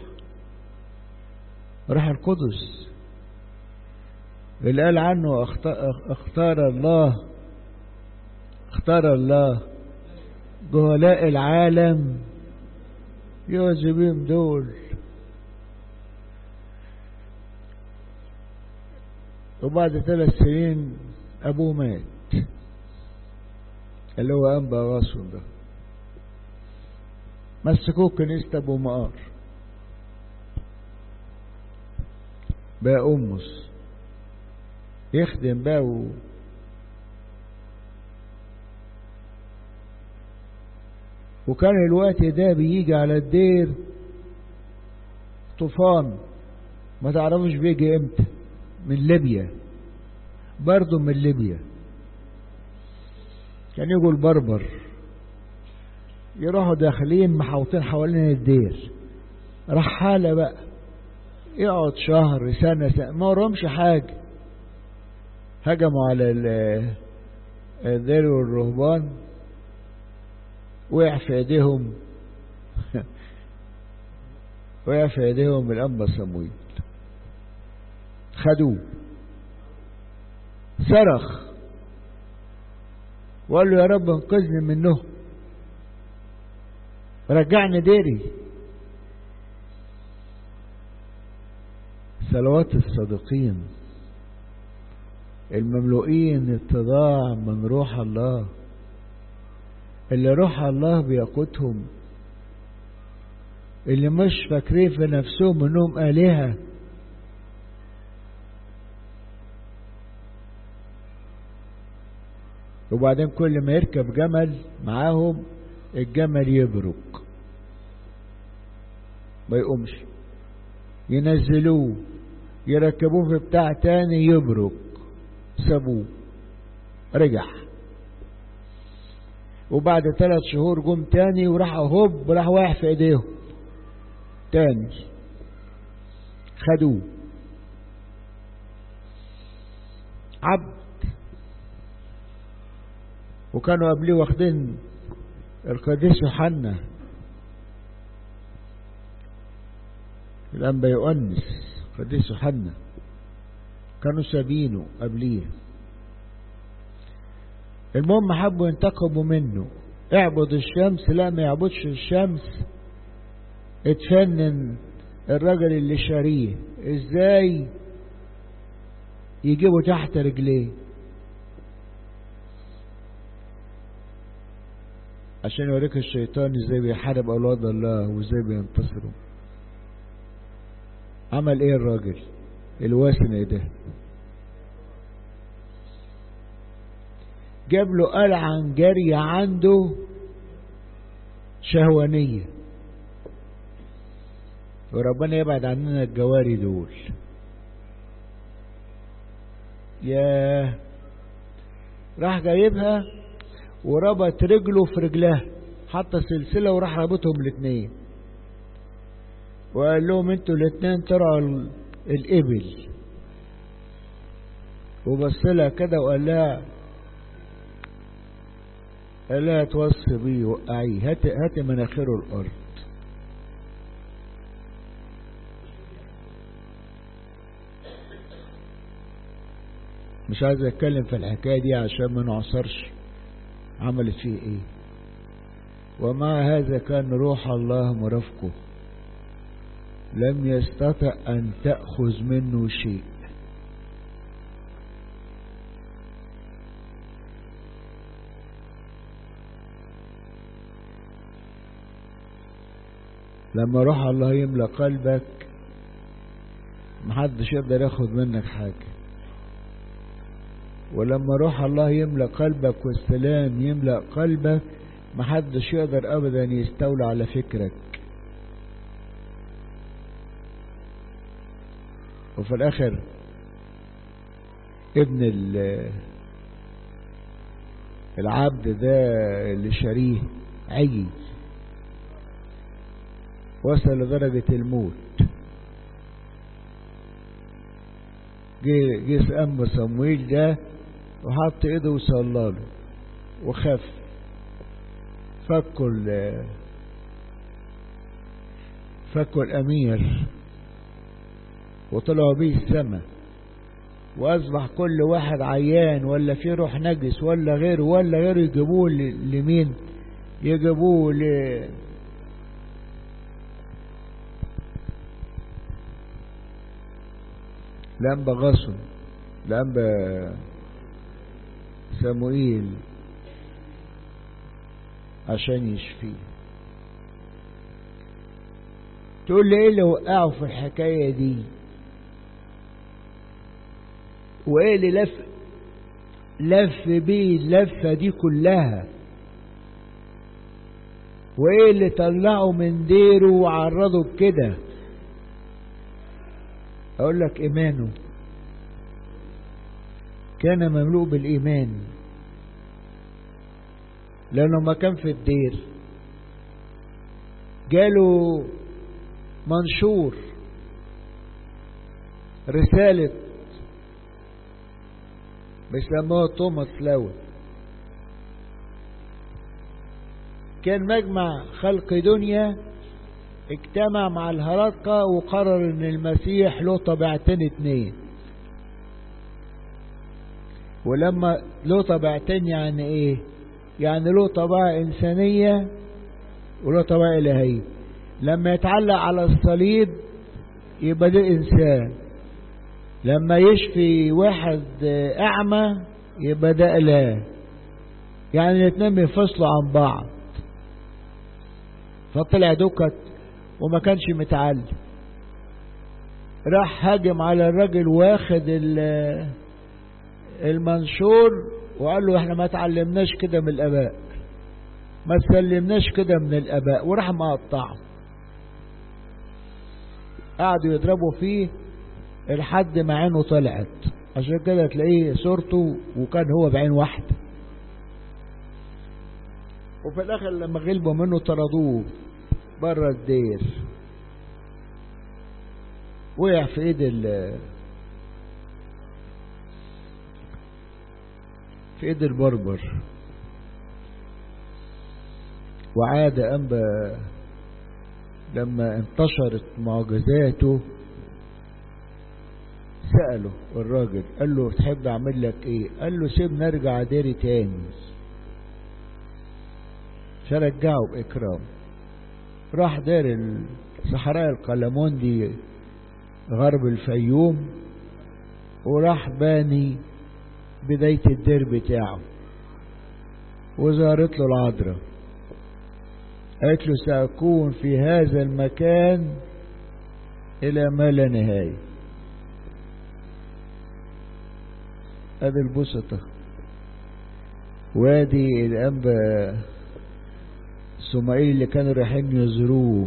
روح القدس اللي قال عنه اختار الله اختار الله جهلاء العالم يوزي بيهم دول وبعد ثلاث سنين أبوه مات اللي هو أنبا غاصن ده مسكوه كنيسة أبو مقار بقى أمس يخدم بقى و... وكان الوقت ده بيجي على الدير طوفان ما تعرفوش بيجي امتى من ليبيا برضه من ليبيا كان يجوا البربر يروحوا داخلين محوطين حوالين الدير رحالة بقى يقعد شهر سنة سنة ما وراهمش حاجة هجموا على الدير والرهبان وقع في ايديهم وقع في ايديهم الانبا صمويل خدوه صرخ وقال له يا رب انقذني منه رجعني ديري صلوات الصادقين المملوئين اتضاع من روح الله اللي روح الله بيقودهم اللي مش فاكرين في نفسهم انهم آلهة وبعدين كل ما يركب جمل معاهم الجمل يبرك ما يقومش ينزلوه يركبوه في بتاع تاني يبرك سابوه رجع وبعد ثلاث شهور جم تاني وراح هوب راح واقع في ايديهم تاني خدوه عبد وكانوا قبليه واخدين القديس يوحنا الأنبا يؤنس القديس يوحنا كانوا سابينه قبليه المهم حبوا ينتقموا منه اعبد الشمس لا ما يعبدش الشمس اتفنن الراجل اللي شاريه ازاي يجيبه تحت رجليه عشان يوريك الشيطان ازاي بيحارب اولاد الله وازاي بينتصروا عمل ايه الراجل الواسن ده جاب له قلعة جارية عنده شهوانية وربنا يبعد عننا الجواري دول ياه راح جايبها وربط رجله في رجلها حط سلسلة وراح رابطهم الاثنين وقال لهم انتوا الاثنين ترعوا الابل وبص لها كده وقال لها قال لها توصي بيه وقعيه هات هات مناخيره الارض مش عايز اتكلم في الحكايه دي عشان ما نعصرش عملت فيه ايه ومع هذا كان روح الله مرافقه لم يستطع ان تأخذ منه شيء لما روح الله يملى قلبك محدش يقدر ياخد منك حاجة ولما روح الله يملى قلبك والسلام يملأ قلبك محدش يقدر ابدا يستولى على فكرك وفي الاخر ابن العبد ده اللي شاريه عجز وصل لدرجة الموت جه جه أم صمويل ده وحط ايده وصلى له وخف فكوا ال فكوا الأمير وطلعوا بيه السماء وأصبح كل واحد عيان ولا في روح نجس ولا غيره ولا غيره يجيبوه لمين يجيبوه ل لأنبا غصن لأنبا سموئيل عشان يشفيه تقول لي ايه اللي وقعه في الحكاية دي وايه اللي لف لف بيه اللفة دي كلها وايه اللي طلعه من ديره وعرضه بكده اقول لك ايمانه كان مملوء بالايمان لانه ما كان في الدير جاله منشور رسالة بيسموها توماس لاون كان مجمع خلق دنيا اجتمع مع الهرطقة وقرر ان المسيح له طبيعتين اتنين ولما له طبيعتين يعني ايه يعني له طبيعة انسانية وله طبيعة الهية لما يتعلق على الصليب يبقى ده انسان لما يشفي واحد اعمى يبقى ده اله يعني الاثنين بينفصلوا عن بعض فطلع دوكت وما كانش متعلم راح هاجم على الراجل واخد المنشور وقال له احنا ما تعلمناش كده من الاباء ما تسلمناش كده من الاباء وراح مقطعه قعدوا يضربوا فيه لحد ما عينه طلعت عشان كده تلاقيه صورته وكان هو بعين واحدة وفي الاخر لما غلبوا منه طردوه بره الدير وقع في ايد ال في ايد البربر وعاد أنبا لما انتشرت معجزاته سأله الراجل قال له تحب اعمل لك ايه قال له سيبني ارجع ديري تاني فرجعه باكرام راح دار الصحراء القلموندي غرب الفيوم وراح باني بداية الدير بتاعه وزارت له العذراء قالت له سأكون في هذا المكان إلى ما لا نهاية هذه البسطة وادي الأنبا السمائيل اللي كانوا رايحين يزوروه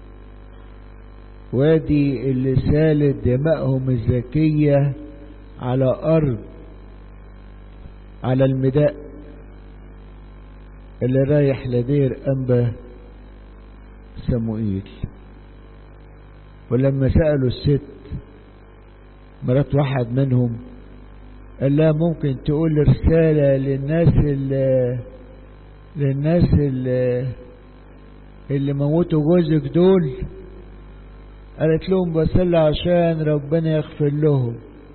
وادي اللي سالت دمائهم الزكية على أرض على المداء اللي رايح لدير أنبا سموئيل ولما سألوا الست مرات واحد منهم قال لها ممكن تقول رسالة للناس اللي للناس اللي, اللي موتوا جوزك دول قالت لهم بصلي عشان ربنا يغفر لهم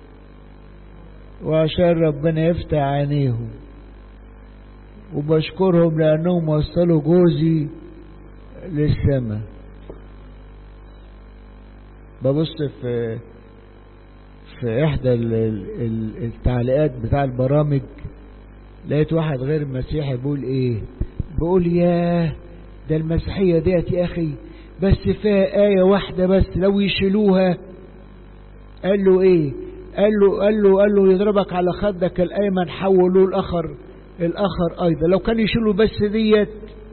وعشان ربنا يفتح عينيهم وبشكرهم لأنهم وصلوا جوزي للسماء ببص في في إحدى التعليقات بتاع البرامج لقيت واحد غير مسيحي بيقول إيه بيقول ياه ده المسيحية ديت يا أخي بس فيها آية واحدة بس لو يشيلوها قال له إيه قال له قال له قال له يضربك على خدك الأيمن حولوه الآخر الآخر أيضا لو كان يشيلوا بس ديت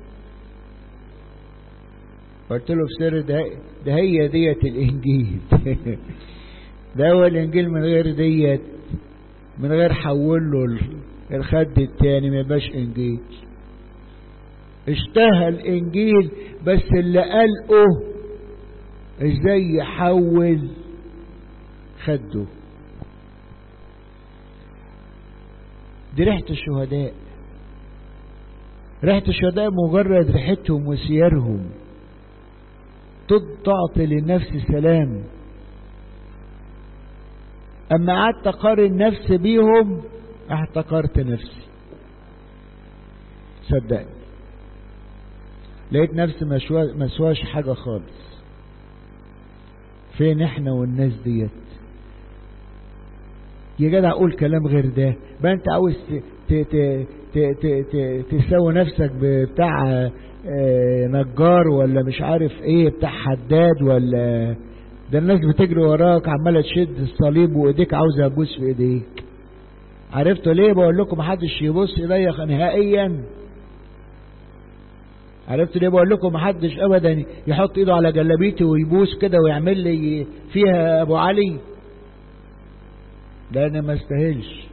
قلت له في سر ده, ده هي ديت الإنجيل ده هو الإنجيل من غير ديت من غير حول له الخد التاني ما يبقاش إنجيل اشتهى الإنجيل بس اللي قلقه ازاي يحول خده دي ريحة الشهداء ريحة الشهداء مجرد ريحتهم وسيرهم تعطي للنفس سلام أما قعدت أقارن نفسي بيهم احتقرت نفسي صدقني لقيت نفسي ما سواش حاجة خالص فين احنا والناس ديت يا جدع قول كلام غير ده بقى انت عاوز تساوي نفسك بتاع نجار ولا مش عارف ايه بتاع حداد ولا ده الناس بتجري وراك عماله تشد الصليب وايديك عاوزه تبوس في ايديك عرفتوا ليه بقول لكم محدش يبص ايديا نهائيا عرفت ليه بقول لكم محدش ابدا يحط ايده على جلابيتي ويبوس كده ويعمل لي فيها ابو علي ده انا ما استاهلش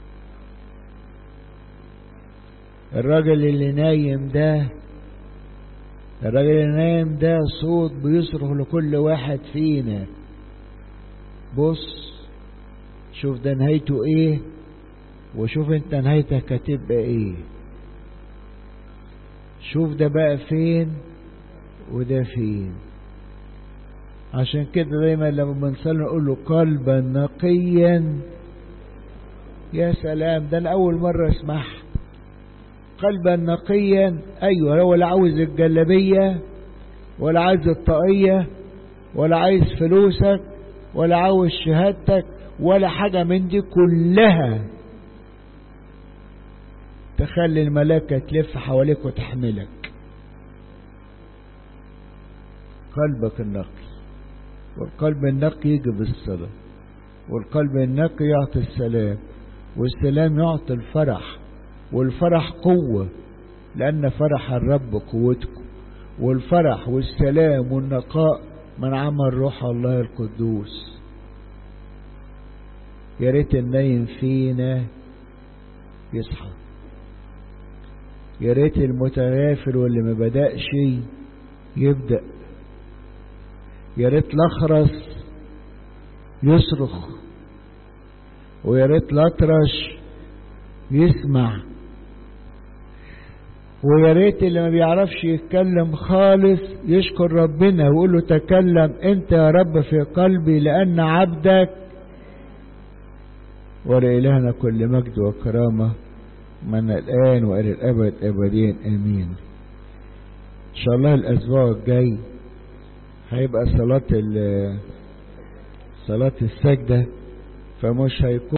الراجل اللي نايم ده الراجل اللي نايم ده صوت بيصرخ لكل واحد فينا بص شوف ده نهايته ايه وشوف انت نهايتك هتبقى ايه شوف ده بقى فين وده فين عشان كده دايما لما بنصلي نقول له قلبا نقيا يا سلام ده انا اول مره اسمعها قلبا نقيا ايوه هو لا عاوز الجلابيه ولا عايز الطاقيه ولا عايز فلوسك ولا عاوز شهادتك ولا حاجه من دي كلها تخلي الملائكة تلف حواليك وتحملك قلبك النقي والقلب النقي يجي بالصلاة والقلب النقي يعطي السلام والسلام يعطي الفرح والفرح قوة لأن فرح الرب قوتكم والفرح والسلام والنقاء من عمل روح الله القدوس يا ريت النايم فينا يصحى يا ريت المتغافل واللي ما بدأش يبدأ يا ريت الأخرس يصرخ ويا ريت الأطرش يسمع ويا ريت اللي ما بيعرفش يتكلم خالص يشكر ربنا ويقول له تكلم انت يا رب في قلبي لأن عبدك ولإلهنا كل مجد وكرامه من الآن وإلى الأبد أبدين آمين إن شاء الله الأسبوع الجاي هيبقى صلاة صلاة السجدة فمش هيكون